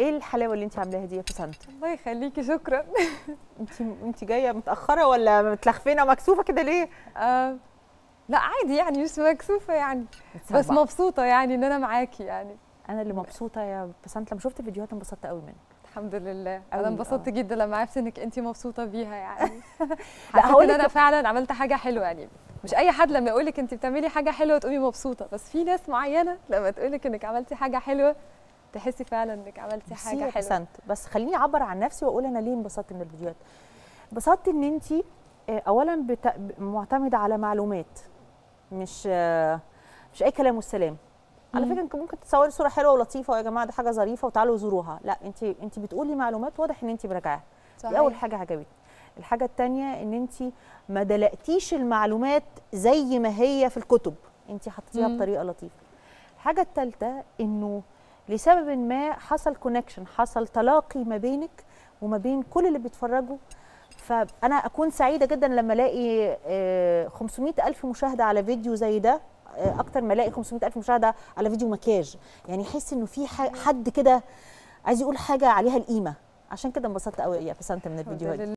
ايه الحلاوه اللي انت عاملاها دي يا بسنت الله يخليكي شكرا انت انت جايه متاخره ولا متلخفينه ومكسوفه كده ليه آه لا عادي يعني مش مكسوفه يعني بس متسربعة. مبسوطه يعني ان انا معاكي يعني انا اللي مبسوطه يا بسنت لما شفت فيديوهات انبسطت قوي منك الحمد لله أوي، انا انبسطت آه. جدا لما عرفت انك انت مبسوطه بيها يعني لا حسيت هقول ان انا لك فعلا عملت حاجه حلوه يعني مش اي حد لما يقول لك انت بتعملي حاجه حلوه تقومي مبسوطه بس في ناس معينه لما تقول لك انك عملتي حاجه حلوه تحسي فعلا انك عملتي ميرسي حاجه يا حلوه بسنت بس خليني اعبر عن نفسي واقول انا ليه انبسطت من الفيديوهات انبسطت ان انت اولا بت... معتمده على معلومات مش آه، مش اي كلام والسلام على مم. فكره انت ممكن تصوري صوره حلوه ولطيفه ويا جماعه دي حاجه ظريفه وتعالوا زوروها لا انت انت بتقولي معلومات واضح ان انت مراجعاها دي اول حاجه عجبتني الحاجه الثانيه ان انت ما دلقتيش المعلومات زي ما هي في الكتب انت حطيتيها مم. بطريقه لطيفه الحاجه الثالثه انه لسبب ما حصل كونكشن حصل تلاقي ما بينك وما بين كل اللي بيتفرجوا فانا اكون سعيده جدا لما الاقي آه، 500 الف مشاهده على فيديو زي ده آه، اكتر ما الاقي 500 الف مشاهده على فيديو مكياج يعني احس انه في ح- حد كده عايز يقول حاجه عليها القيمه عشان كده انبسطت قوي يا بسنت من الحمد الفيديوهات دي لله